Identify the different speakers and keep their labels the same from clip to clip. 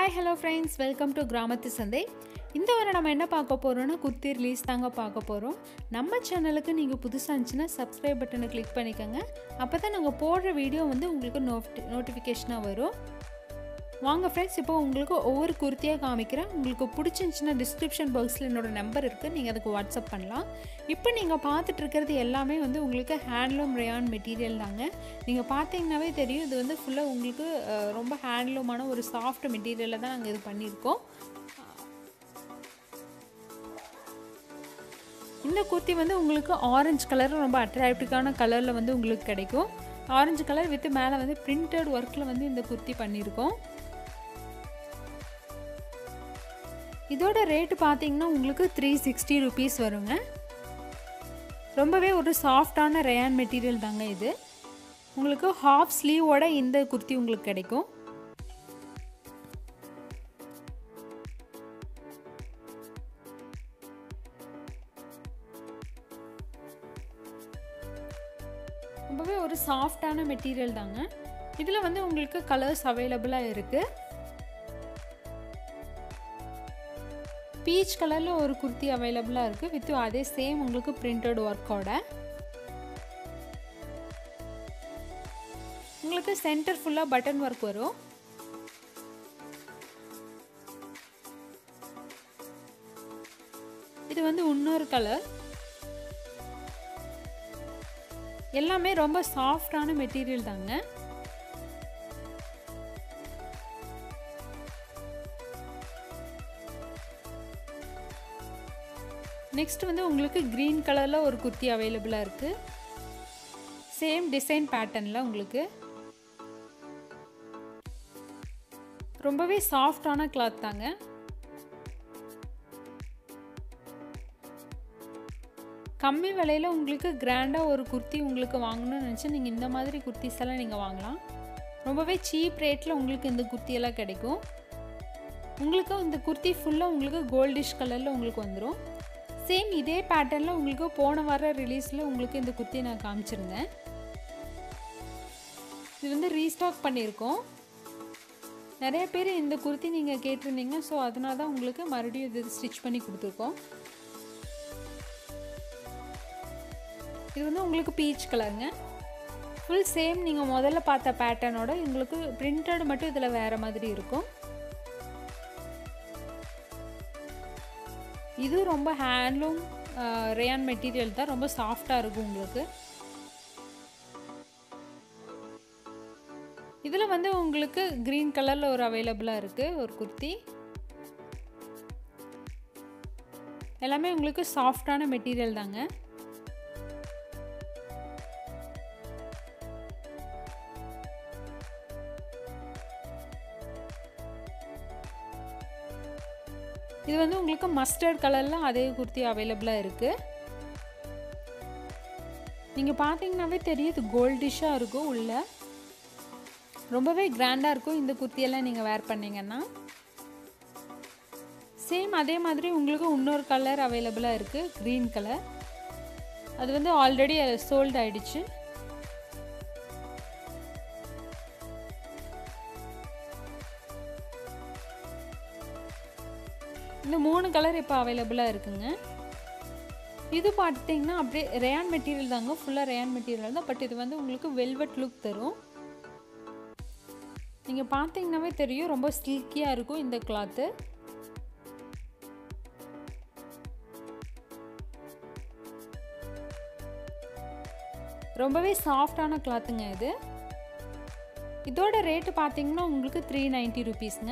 Speaker 1: hi hello friends welcome to கிராமத்து சந்தை இந்த வாரம் நம்ம என்ன பார்க்க போகிறோம்னா குர்த்தி ரிலீஸ் தாங்க பார்க்க போகிறோம் நம்ம சேனலுக்கு நீங்கள் புதுசாக இருந்துச்சுன்னா சப்ஸ்கிரைப் பட்டனை கிளிக் பண்ணிக்கோங்க அப்போ தான் நாங்கள் போடுற வீடியோ வந்து உங்களுக்கு நோட்டி நோட்டிஃபிகேஷனாக வரும் வாங்க ஃப்ரெண்ட்ஸ் இப்போ உங்களுக்கு ஒவ்வொரு குர்த்தியாக காமிக்கிறேன் உங்களுக்கு பிடிச்சிருந்துச்சுன்னா டிஸ்கிரிப்ஷன் பாக்ஸில் என்னோட நம்பர் இருக்குது நீங்கள் அதுக்கு வாட்ஸ்அப் பண்ணலாம் இப்போ நீங்கள் பார்த்துட்டு இருக்கிறது எல்லாமே வந்து உங்களுக்கு ஹேண்ட்லூம் ரயான் மெட்டீரியல் தாங்க நீங்கள் பார்த்தீங்கன்னாவே தெரியும் இது வந்து ஃபுல்லாக உங்களுக்கு அஹ், ரொம்ப ஹேண்ட்லூமான ஒரு சாஃப்ட் மெட்டீரியலில் தான் நாங்கள் இது பண்ணியிருக்கோம் இந்த குர்த்தி வந்து உங்களுக்கு ஆரஞ்சு கலர் ரொம்ப அட்ராக்டிவான கலரில் வந்து உங்களுக்கு கிடைக்கும் ஆரஞ்சு கலர் வித் மேலே வந்து பிரிண்டட் ஒர்க்கில் வந்து இந்த குர்த்தி பண்ணியிருக்கோம் இதோட ரேட்டு பார்த்தீங்கன்னா உங்களுக்கு த்ரீ சிக்ஸ்டி ருபீஸ் வருங்க ரொம்பவே ஒரு சாஃப்டான ரயான் மெட்டீரியல் தாங்க இது உங்களுக்கு ஹாஃப் ஸ்லீவோட இந்த குர்த்தி உங்களுக்கு கிடைக்கும் ரொம்பவே ஒரு சாஃப்டான மெட்டீரியல் தாங்க இதில் வந்து உங்களுக்கு கலர்ஸ் அவைலபிளாக இருக்குது பீச் கலரில் ஒரு குர்த்தி அவைலபிளாக இருக்குது வித் அதே சேம் உங்களுக்கு பிரிண்டட் ஒர்க்கோட உங்களுக்கு சென்டர் ஃபுல்லாக பட்டன் ஒர்க் வரும் இது வந்து இன்னொரு கலர் எல்லாமே ரொம்ப சாஃப்டான மெட்டீரியல் தாங்க நெக்ஸ்ட் வந்து உங்களுக்கு க்ரீன் கலரில் ஒரு குர்த்தி அவைலபிளாக இருக்குது சேம் டிசைன் பேட்டர்னில் உங்களுக்கு ரொம்பவே சாஃப்டான கிளாத் தாங்க கம்மி விலையில் உங்களுக்கு கிராண்டாக ஒரு குர்த்தி உங்களுக்கு வாங்கணும்னு நினச்சி நீங்கள் இந்த மாதிரி குர்த்திஸ் எல்லாம் நீங்கள் வாங்கலாம் ரொம்பவே சீப் ரேட்டில் உங்களுக்கு இந்த குர்த்தியெல்லாம் கிடைக்கும் உங்களுக்கு இந்த குர்த்தி ஃபுல்லாக உங்களுக்கு கோல்டிஷ் கலரில் உங்களுக்கு வந்துடும் சேம் இதே பேட்டர்னில் உங்களுக்கு போன வார ரிலீஸில் உங்களுக்கு இந்த குர்த்தி நான் காமிச்சிருந்தேன் இது வந்து ரீஸ்டாக் பண்ணியிருக்கோம் நிறைய பேர் இந்த குர்த்தி நீங்கள் கேட்டிருந்தீங்க ஸோ அதனால தான் உங்களுக்கு மறுபடியும் இது ஸ்டிச் பண்ணி கொடுத்துருக்கோம் இது வந்து உங்களுக்கு பீச் கலருங்க ஃபுல் சேம் நீங்கள் முதல்ல பார்த்த பேட்டர்னோட உங்களுக்கு பிரிண்டட் மட்டும் இதில் வேறு மாதிரி இருக்கும் இது ரொம்ப ஹேண்ட்லூம் ரேயான் மெட்டீரியல் தான் ரொம்ப சாஃப்டாக இருக்கும் உங்களுக்கு இதில் வந்து உங்களுக்கு க்ரீன் கலரில் ஒரு அவைலபிளாக இருக்குது ஒரு குர்த்தி எல்லாமே உங்களுக்கு சாஃப்டான மெட்டீரியல் தாங்க இது வந்து உங்களுக்கு மஸ்டர்ட் கலரில் அதே குர்த்தி அவைலபிளாக இருக்குது நீங்கள் பார்த்தீங்கன்னாவே தெரியும் இது கோல்டிஷாக இருக்கும் உள்ள ரொம்பவே கிராண்டாக இருக்கும் இந்த குர்த்தியெல்லாம் நீங்கள் வேர் பண்ணிங்கன்னா சேம் அதே மாதிரி உங்களுக்கு இன்னொரு கலர் அவைலபிளாக இருக்குது க்ரீன் கலர் அது வந்து ஆல்ரெடி சோல்ட் ஆயிடுச்சு இந்த மூணு கலர் இப்போ அவைலபிளாக இருக்குங்க இது பார்த்தீங்கன்னா அப்படியே ரேயான் மெட்டீரியல் தாங்க ஃபுல்லாக ரேயான் மெட்டீரியல் தான் பட் இது வந்து உங்களுக்கு வெல்வெட் லுக் தரும் நீங்கள் பார்த்தீங்கன்னாவே தெரியும் ரொம்ப சில்கியாக இருக்கும் இந்த கிளாத்து ரொம்பவே சாஃப்டான கிளாத்துங்க இது இதோட ரேட்டு பார்த்தீங்கன்னா உங்களுக்கு த்ரீ நைன்ட்டி ருபீஸ்ங்க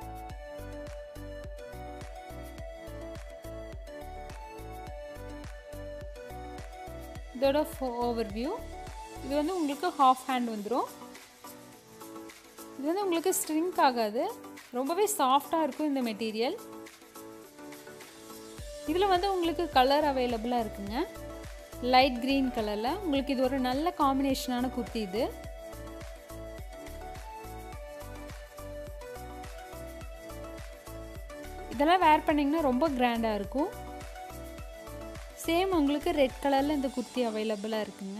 Speaker 1: இதோட ஓவர் வியூ இது வந்து உங்களுக்கு ஹாஃப் ஹேண்ட் வந்துடும் இது வந்து உங்களுக்கு ஸ்ட்ரிங்க் ஆகாது ரொம்பவே சாஃப்டாக இருக்கும் இந்த மெட்டீரியல் இதில் வந்து உங்களுக்கு கலர் அவைலபிளாக இருக்குங்க லைட் க்ரீன் கலரில் உங்களுக்கு இது ஒரு நல்ல காம்பினேஷனான குர்த்தி இது இதெல்லாம் வேர் பண்ணிங்கன்னா ரொம்ப கிராண்டாக இருக்கும் சேம் உங்களுக்கு ரெட் கலரில் இந்த குர்த்தி அவைலபிளாக இருக்குங்க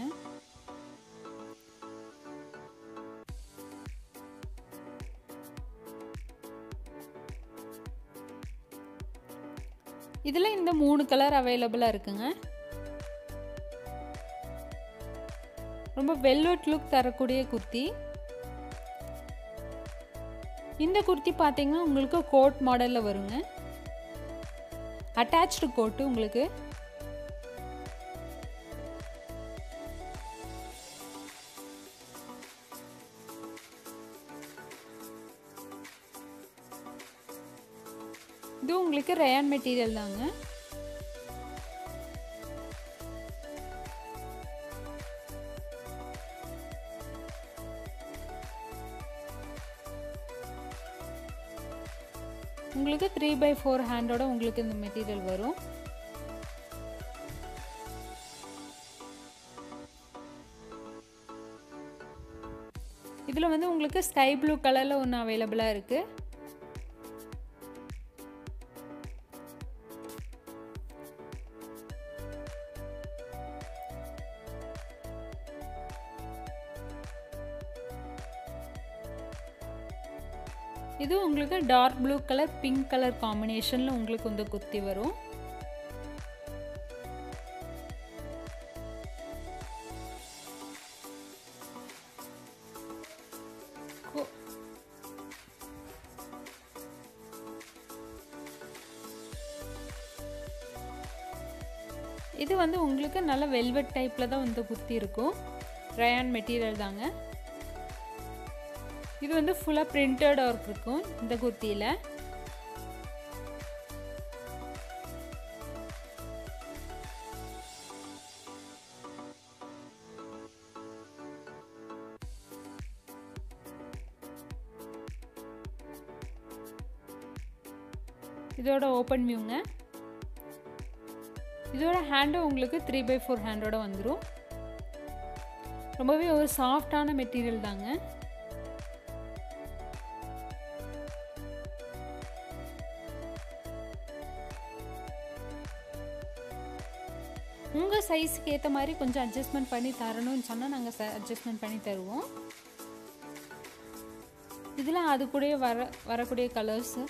Speaker 1: இதில் இந்த மூணு கலர் அவைலபிளாக இருக்குங்க ரொம்ப வெல்வெட் லுக் தரக்கூடிய குர்த்தி இந்த குர்த்தி பார்த்தீங்கன்னா உங்களுக்கு கோட் மாடலில் வருங்க அட்டாச்சு கோட்டு உங்களுக்கு இது உங்களுக்கு ரயான் மெட்டீரியல் தாங்க உங்களுக்கு த்ரீ பை ஃபோர் ஹேண்டோட உங்களுக்கு இந்த மெட்டீரியல் வரும் இதில் வந்து உங்களுக்கு ஸ்கை ப்ளூ கலரில் ஒன்று அவைலபிளாக இருக்குது இது உங்களுக்கு dark blue colour pink colour காம்பினேஷனில் உங்களுக்கு வந்து குர்த்தி வரும் இது வந்து உங்களுக்கு நல்ல வெல்வெட் டைப்பில் தான் வந்து குர்த்தி இருக்கும் ரயான் மெட்டீரியல் தாங்க இது வந்து ஃபுல்லாக பிரிண்டட் ஒர்க் இருக்கும் இந்த குர்த்தியில் இதோட ஓப்பன் வியூங்க இதோட ஹேண்டும் உங்களுக்கு த்ரீ பை ஃபோர் ஹேண்டோட வந்துடும் ரொம்பவே ஒரு சாஃப்டான மெட்டீரியல் தாங்க உங்கள் சைஸுக்கு ஏற்ற மாதிரி கொஞ்சம் அட்ஜஸ்ட்மெண்ட் பண்ணி தரணும்னு சொன்னால் நாங்கள் அட்ஜஸ்ட்மெண்ட் பண்ணி தருவோம் இதில் அது கூட வர வரக்கூடிய கலர்ஸு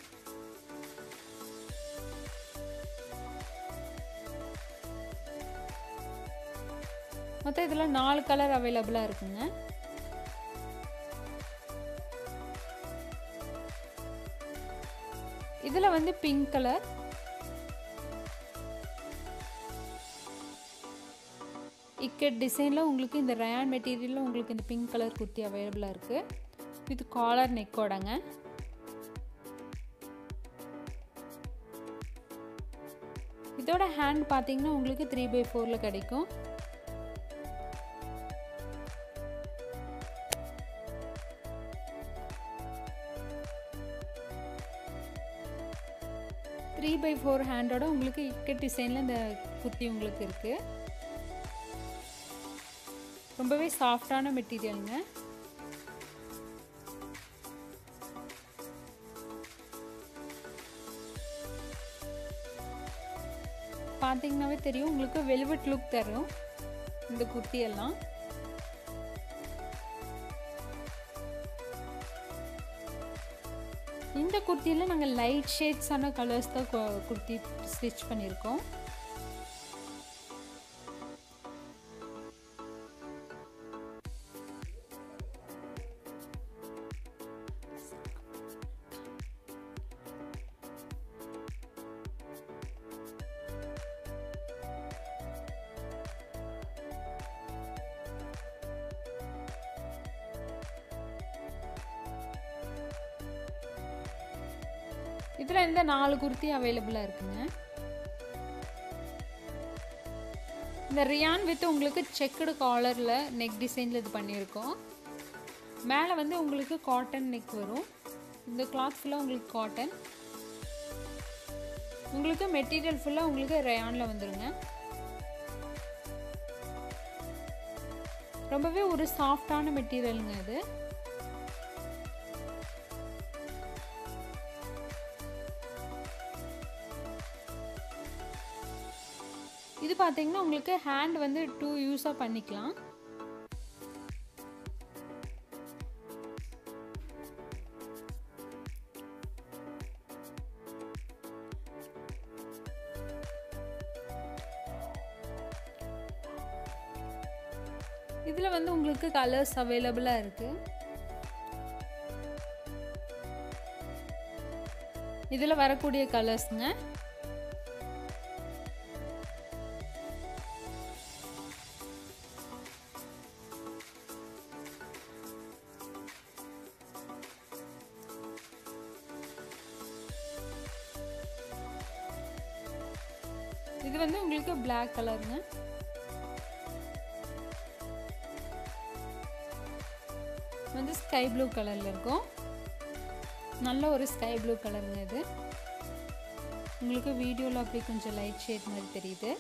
Speaker 1: மொத்தம் இதில் நாலு கலர் அவைலபிளாக இருக்குங்க இதில் வந்து பிங்க் கலர் இக்கட் டிசைனில் உங்களுக்கு இந்த ரயான் மெட்டீரியலில் உங்களுக்கு இந்த பிங்க் கலர் குர்த்தி அவைலபிளாக இருக்குது இது காலர் நெக்கோடங்க இதோட ஹேண்ட் பார்த்தீங்கன்னா உங்களுக்கு த்ரீ பை ஃபோரில் கிடைக்கும் த்ரீ பை ஃபோர் ஹேண்டோட உங்களுக்கு இக்கட் டிசைனில் இந்த குர்த்தி உங்களுக்கு இருக்குது ரொம்பவே சாஃப்டான மெட்டீரியலுங்க பார்த்தீங்கன்னாவே தெரியும் உங்களுக்கு வெல்வெட் லுக் தரும் இந்த குர்த்தி எல்லாம் இந்த குர்த்தியில் நாங்கள் லைட் ஷேட்ஸான கலர்ஸ் தான் குர்த்தி ஸ்டிச் பண்ணியிருக்கோம் இதில் இந்த நாலு குர்த்தி அவைலபிளாக இருக்குங்க இந்த ரியான் வித் உங்களுக்கு செக்குடு காலரில் நெக் டிசைனில் இது பண்ணியிருக்கோம் மேலே வந்து உங்களுக்கு காட்டன் நெக் வரும் இந்த கிளாத் ஃபுல்லாக உங்களுக்கு காட்டன் உங்களுக்கு மெட்டீரியல் ஃபுல்லாக உங்களுக்கு ரயானில் வந்துருங்க ரொம்பவே ஒரு சாஃப்டான மெட்டீரியலுங்க இது இது பார்த்தீங்கன்னா உங்களுக்கு ஹேண்ட் வந்து டூ யூஸாக பண்ணிக்கலாம் இதில் வந்து உங்களுக்கு கலர்ஸ் அவைலபிளாக இருக்குது இதில் வரக்கூடிய கலர்ஸுங்க இது வந்து உங்களுக்கு பிளாக் கலருங்க வந்து ஸ்கை ப்ளூ கலரில் இருக்கும் நல்ல ஒரு ஸ்கை ப்ளூ கலருங்க இது உங்களுக்கு வீடியோவில் அப்படி கொஞ்சம் லைட் ஷேட் மாதிரி தெரியுது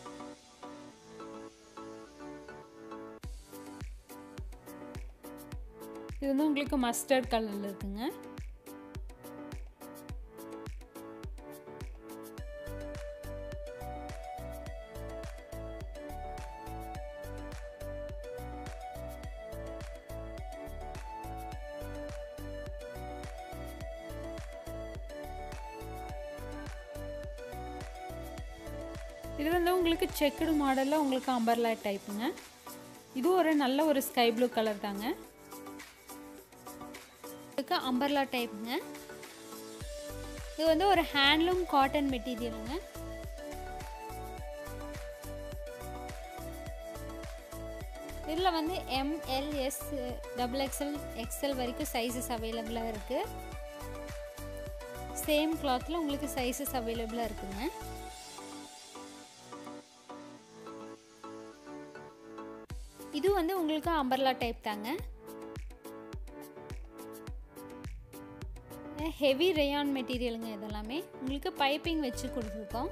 Speaker 1: இது வந்து உங்களுக்கு மஸ்டர்ட் கலரில் இருக்குங்க இது வந்து உங்களுக்கு செக்குடு மாடலில் உங்களுக்கு அம்பர்லா டைப்புங்க இது ஒரு நல்ல ஒரு ஸ்கை ப்ளூ கலர் தாங்க இதுக்கு அம்பர்லா டைப்புங்க இது வந்து ஒரு ஹேண்ட்லூம் காட்டன் மெட்டீரியலுங்க இதில் வந்து எம்எல்எஸ் டபுள் எக்ஸ்எல் எக்ஸ்எல் வரைக்கும் சைஸஸ் அவைலபிளாக இருக்குது சேம் கிளாத்தில் உங்களுக்கு சைஸஸ் அவைலபிளாக இருக்குங்க இது வந்து உங்களுக்கு அம்பர்லா டைப் தாங்க ஹெவி ரேயான் மெட்டீரியலுங்க இதெல்லாமே உங்களுக்கு பைப்பிங் வச்சு கொடுத்துருக்கோம்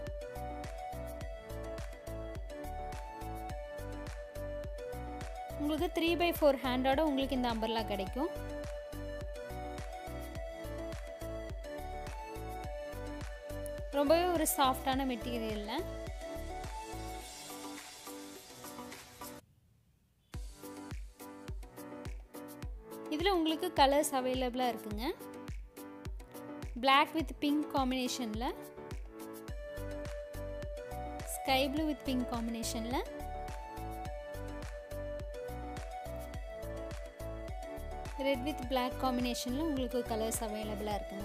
Speaker 1: உங்களுக்கு த்ரீ பை ஃபோர் ஹேண்டோட உங்களுக்கு இந்த அம்பர்லா கிடைக்கும் ரொம்பவே ஒரு சாஃப்டான மெட்டீரியலில் இதில் உங்களுக்கு கலர்ஸ் அவைலபிளாக இருக்குங்க பிளாக் வித் பிங்க் காம்பினேஷனில் ஸ்கை ப்ளூ வித் பிங்க் காம்பினேஷனில் ரெட் வித் பிளாக் காம்பினேஷனில் உங்களுக்கு கலர்ஸ் அவைலபிளாக இருக்குங்க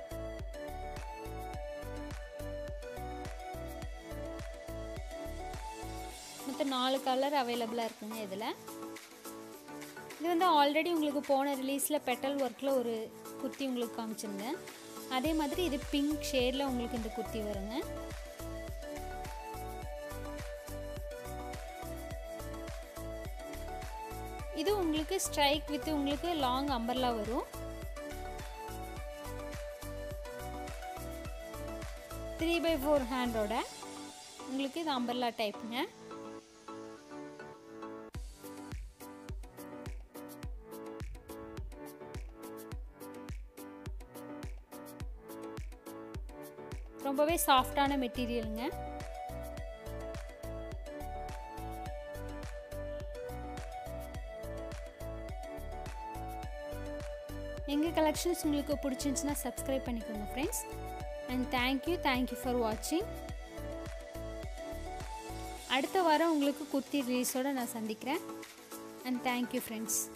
Speaker 1: மொத்தம் நாலு கலர் அவைலபிளாக இருக்குங்க இதில் இது வந்து ஆல்ரெடி உங்களுக்கு போன ரிலீஸில் பெட்டல் ஒர்க்கில் ஒரு குர்த்தி உங்களுக்கு காமிச்சிருந்தேன் அதே மாதிரி இது பிங்க் ஷேடில் உங்களுக்கு இந்த குர்த்தி வருங்க இது உங்களுக்கு ஸ்ட்ரைக் வித் உங்களுக்கு லாங் அம்பர்லா வரும் த்ரீ பை ஃபோர் ஹேண்டோட உங்களுக்கு இது அம்பர்லா டைப்புங்க ரொம்பவே சாஃப்டான மெட்டீரியலுங்க எங்கள் கலெக்ஷன்ஸ் உங்களுக்கு பிடிச்சிருந்துச்சுன்னா சப்ஸ்கிரைப் பண்ணிக்கோங்க friends and thank you thank you for வாட்சிங் அடுத்த வாரம் உங்களுக்கு குர்த்தி ரிலீஸோடு நான் சந்திக்கிறேன் அண்ட் தேங்க்யூ ஃப்ரெண்ட்ஸ்